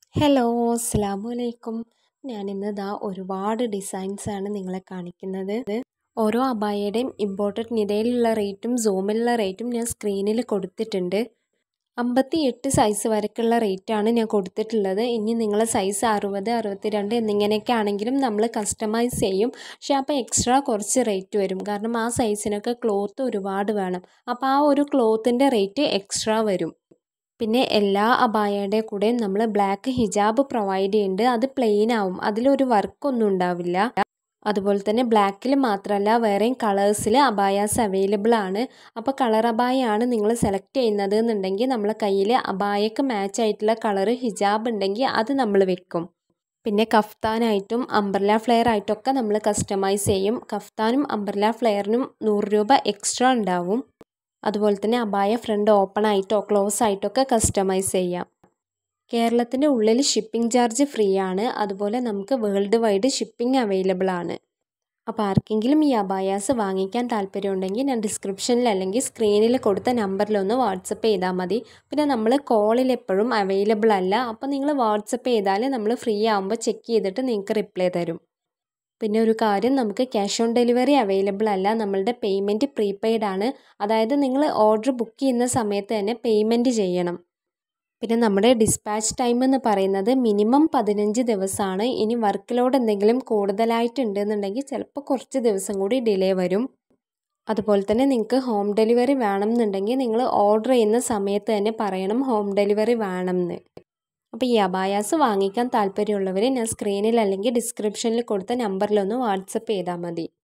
hello അസ്സലാമു അലൈക്കും ഞാനിന്ന് ദാ ഒരുപാട് ഡിസൈൻസാണ് നിങ്ങളെ കാണിക്കുന്നത് ഓരോ അബായയുടെയും ഇമ്പോർട്ടഡ് നിരയിലുള്ള റേറ്റും സൂമിലുള്ള റേറ്റും ഞാൻ സ്ക്രീനിൽ കൊടുത്തിട്ടുണ്ട് അമ്പത്തി എട്ട് സൈസ് വരെക്കുള്ള റേറ്റാണ് ഞാൻ കൊടുത്തിട്ടുള്ളത് ഇനി നിങ്ങളെ സൈസ് അറുപത് അറുപത്തിരണ്ട് എന്നിങ്ങനെയൊക്കെ ആണെങ്കിലും നമ്മൾ കസ്റ്റമൈസ് ചെയ്യും പക്ഷേ അപ്പോൾ എക്സ്ട്രാ കുറച്ച് റേറ്റ് വരും കാരണം ആ സൈസിനൊക്കെ ക്ലോത്ത് ഒരുപാട് വേണം അപ്പോൾ ആ ഒരു ക്ലോത്തിൻ്റെ റേറ്റ് എക്സ്ട്രാ വരും പിന്നെ എല്ലാ അബായയുടെ കൂടെയും നമ്മൾ ബ്ലാക്ക് ഹിജാബ് പ്രൊവൈഡ് ചെയ്യുന്നുണ്ട് അത് പ്ലെയിൻ ആവും അതിലൊരു വർക്കൊന്നും ഉണ്ടാവില്ല അതുപോലെ തന്നെ ബ്ലാക്കിൽ മാത്രമല്ല വേറെയും കളേഴ്സിൽ അബായാസ് അവൈലബിൾ ആണ് അപ്പോൾ കളർ അബായാണ് നിങ്ങൾ സെലക്ട് ചെയ്യുന്നത് എന്നുണ്ടെങ്കിൽ നമ്മളെ കയ്യിൽ അബായക്ക് മാച്ച് ആയിട്ടുള്ള കളർ ഹിജാബ് ഉണ്ടെങ്കിൽ അത് നമ്മൾ വെക്കും പിന്നെ കഫ്താനായിട്ടും അംബ്രല ഫ്ലെയർ ആയിട്ടൊക്കെ നമ്മൾ കസ്റ്റമൈസ് ചെയ്യും കഫ്താനും അംബ്രല ഫ്ലെയറിനും നൂറ് രൂപ എക്സ്ട്രാ ഉണ്ടാവും അതുപോലെ തന്നെ അബായ ഫ്രണ്ട് ഓപ്പൺ ആയിട്ടോ ക്ലോസ് ആയിട്ടോ ഒക്കെ കസ്റ്റമൈസ് ചെയ്യാം കേരളത്തിൻ്റെ ഉള്ളിൽ ഷിപ്പിംഗ് ചാർജ് ഫ്രീ ആണ് അതുപോലെ നമുക്ക് വേൾഡ് വൈഡ് ഷിപ്പിംഗ് അവൈലബിൾ ആണ് അപ്പോൾ ആർക്കെങ്കിലും ഈ അബായാസ് വാങ്ങിക്കാൻ താല്പര്യമുണ്ടെങ്കിൽ ഞാൻ ഡിസ്ക്രിപ്ഷനിൽ അല്ലെങ്കിൽ സ്ക്രീനിൽ കൊടുത്ത നമ്പറിലൊന്ന് വാട്സപ്പ് ചെയ്താൽ മതി പിന്നെ നമ്മൾ കോളിൽ എപ്പോഴും അവൈലബിൾ അല്ല അപ്പോൾ നിങ്ങൾ വാട്സപ്പ് ചെയ്താൽ നമ്മൾ ഫ്രീ ആകുമ്പോൾ ചെക്ക് ചെയ്തിട്ട് നിങ്ങൾക്ക് റിപ്ലൈ തരും പിന്നെ ഒരു കാര്യം നമുക്ക് ക്യാഷ് ഓൺ ഡെലിവറി അവൈലബിൾ അല്ല നമ്മളുടെ പേയ്മെൻറ്റ് പ്രീപെയ്ഡ് ആണ് അതായത് നിങ്ങൾ ഓർഡർ ബുക്ക് ചെയ്യുന്ന സമയത്ത് തന്നെ പേയ്മെൻറ്റ് ചെയ്യണം പിന്നെ നമ്മുടെ ഡിസ്പാച്ച് ടൈം എന്ന് പറയുന്നത് മിനിമം പതിനഞ്ച് ദിവസമാണ് ഇനി വർക്ക് ലോഡ് എന്തെങ്കിലും കൂടുതലായിട്ടുണ്ടെന്നുണ്ടെങ്കിൽ ചിലപ്പോൾ കുറച്ച് ദിവസം കൂടി ഡിലേ വരും അതുപോലെ തന്നെ നിങ്ങൾക്ക് ഹോം ഡെലിവറി വേണം എന്നുണ്ടെങ്കിൽ നിങ്ങൾ ഓർഡർ ചെയ്യുന്ന സമയത്ത് തന്നെ പറയണം ഹോം ഡെലിവറി വേണം എന്ന് അപ്പോൾ ഈ അബായാസ് വാങ്ങിക്കാൻ താല്പര്യമുള്ളവർ ഞാൻ സ്ക്രീനിൽ അല്ലെങ്കിൽ ഡിസ്ക്രിപ്ഷനിൽ കൊടുത്ത നമ്പറിലൊന്ന് വാട്സപ്പ് ചെയ്താൽ മതി